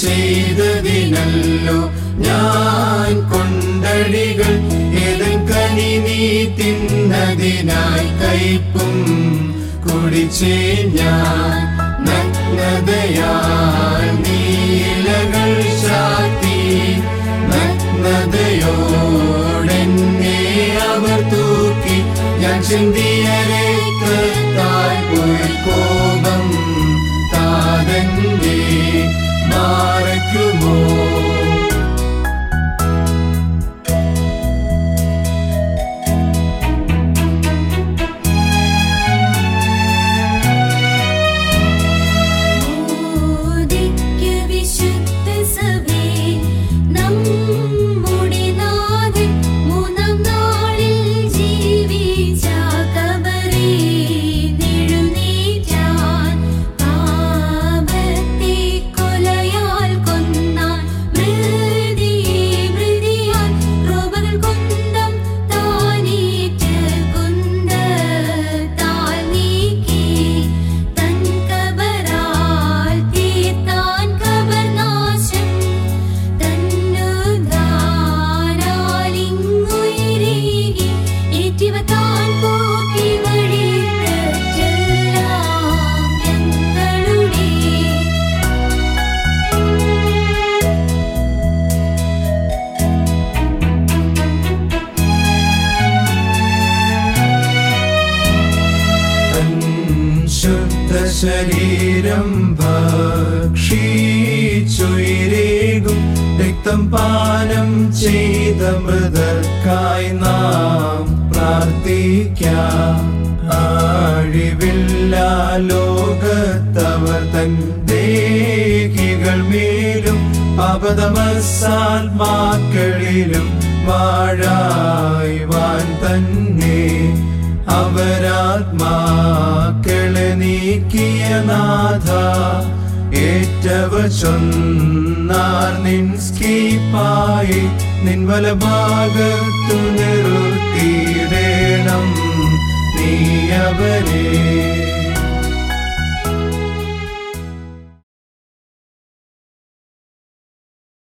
ചെയ്തതിനല്ലോ ഞാൻ കൊണ്ടടികൾ ഏതൻ കനി നീ തിന്നതിനായി കയ്പും കുടിച്ചേ ഞാൻ നഗ്നതയാൽ നീലകൾ ശാക്തി നഗ്നതയോടെന്നെ അവർ തൂക്കി ഞാൻ ചിന്തിയ രക്തത്താൽ പോയി കോപം താതന്റെ മാറയ്ക്കുമോ മോദിക്ക് വിശുദ്ധ സഭേ നമ്മുടെ നാഥൻ മൂന്നാം നാളിൽ ജീവിച്ച കബറിൽ എഴുന്നേറ്റാൻ പാപത്തെ കൊലയാൽ കൊന്നാൻ മൃതിയെ മൃതിയാൽ ക്രോപകൾ കൊന്തം താനേറ്റ് കുന്തത്താൽ നീക്കി തൻ കബറാൽ തീർത്താൻ കബർനാശം തന്നുദാനാലിങ്ങുയിരേകി ഏറ്റിവ താൻ പോക്കി വഴി തെറ്റെല്ലാം ഞങ്ങളുടെ തൻ ശുദ്ധ ശരീരം ഭക്ഷിച്ചുയിരേകും രക്തം പാനം ചെയ്ത മൃതർക്കായി നാം പ്രാർത്ഥിക്കാം ആഴിവില്ല ലോകത്തവർ തൻ ദേഹികൾ മേലും അപതമസാത്മാക്കളിലും വാഴായ്വാൻ തന്നെ അവരാത്മാക്കളെ നീക്കിയ നാഥ ഏറ്റവ ചൊന്നാർ നിൻ സ്കീപ്പായി നിൻ വലഭാഗത്തു നിർത്തിയിടേണം നീ അവരെ